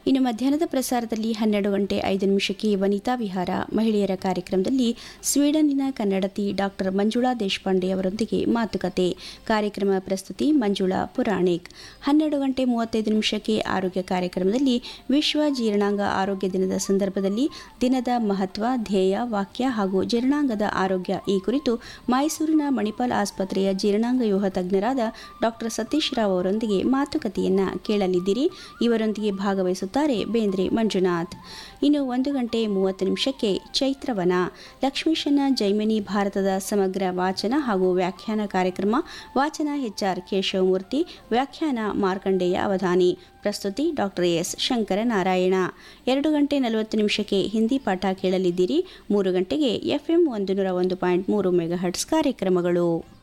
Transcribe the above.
ಇನ್ನು ಮಧ್ಯಾಹ್ನದ ಪ್ರಸಾರದಲ್ಲಿ ಹನ್ನೆರಡು ಗಂಟೆ ಐದು ನಿಮಿಷಕ್ಕೆ ವನಿತಾ ವಿಹಾರ ಮಹಿಳೆಯರ ಕಾರ್ಯಕ್ರಮದಲ್ಲಿ ಸ್ವೀಡನ್ನಿನ ಕನ್ನಡತಿ ಡಾಕ್ಟರ್ ಮಂಜುಳಾ ದೇಶಪಾಂಡೆ ಅವರೊಂದಿಗೆ ಮಾತುಕತೆ ಕಾರ್ಯಕ್ರಮ ಪ್ರಸ್ತುತಿ ಮಂಜುಳಾ ಪುರಾಣಿಕ್ ಹನ್ನೆರಡು ಗಂಟೆ ಮೂವತ್ತೈದು ನಿಮಿಷಕ್ಕೆ ಆರೋಗ್ಯ ಕಾರ್ಯಕ್ರಮದಲ್ಲಿ ವಿಶ್ವ ಜೀರ್ಣಾಂಗ ಆರೋಗ್ಯ ದಿನದ ಸಂದರ್ಭದಲ್ಲಿ ದಿನದ ಮಹತ್ವ ಧ್ಯೇಯ ವಾಕ್ಯ ಹಾಗೂ ಜೀರ್ಣಾಂಗದ ಆರೋಗ್ಯ ಈ ಕುರಿತು ಮೈಸೂರಿನ ಮಣಿಪಾಲ್ ಆಸ್ಪತ್ರೆಯ ಜೀರ್ಣಾಂಗ ವ್ಯೂಹ ತಜ್ಞರಾದ ಡಾಕ್ಟರ್ ಸತೀಶ್ ರಾವ್ ಅವರೊಂದಿಗೆ ಮಾತುಕತೆಯನ್ನ ಕೇಳಲಿದ್ದೀರಿ ಇವರೊಂದಿಗೆ ಭಾಗವಹಿಸುತ್ತಾರೆ ಬೇಂದ್ರೆ ಮಂಜುನಾಥ್ ಇನ್ನು ಒಂದು ಗಂಟೆ ಮೂವತ್ತು ನಿಮಿಷಕ್ಕೆ ಚೈತ್ರವನ ಲಕ್ಷ್ಮೀಶನ ಜೈಮಿನಿ ಭಾರತದ ಸಮಗ್ರ ವಾಚನ ಹಾಗೂ ವ್ಯಾಖ್ಯಾನ ಕಾರ್ಯಕ್ರಮ ವಾಚನ ಎಚ್ಆರ್ ಕೇಶವಮೂರ್ತಿ ವ್ಯಾಖ್ಯಾನ ಮಾರ್ಕಂಡೇಯ ಅವಧಾನಿ ಪ್ರಸ್ತುತಿ ಡಾಕ್ಟರ್ ಎಸ್ ಶಂಕರನಾರಾಯಣ ಎರಡು ಗಂಟೆ ನಲವತ್ತು ನಿಮಿಷಕ್ಕೆ ಹಿಂದಿ ಪಾಠ ಕೇಳಲಿದ್ದೀರಿ ಮೂರು ಗಂಟೆಗೆ ಎಫ್ಎಂ ಒಂದು ನೂರ ಒಂದು ಪಾಯಿಂಟ್ ಮೂರು ಮೆಗಾಹರ್ಟ್ಸ್ ಕಾರ್ಯಕ್ರಮಗಳು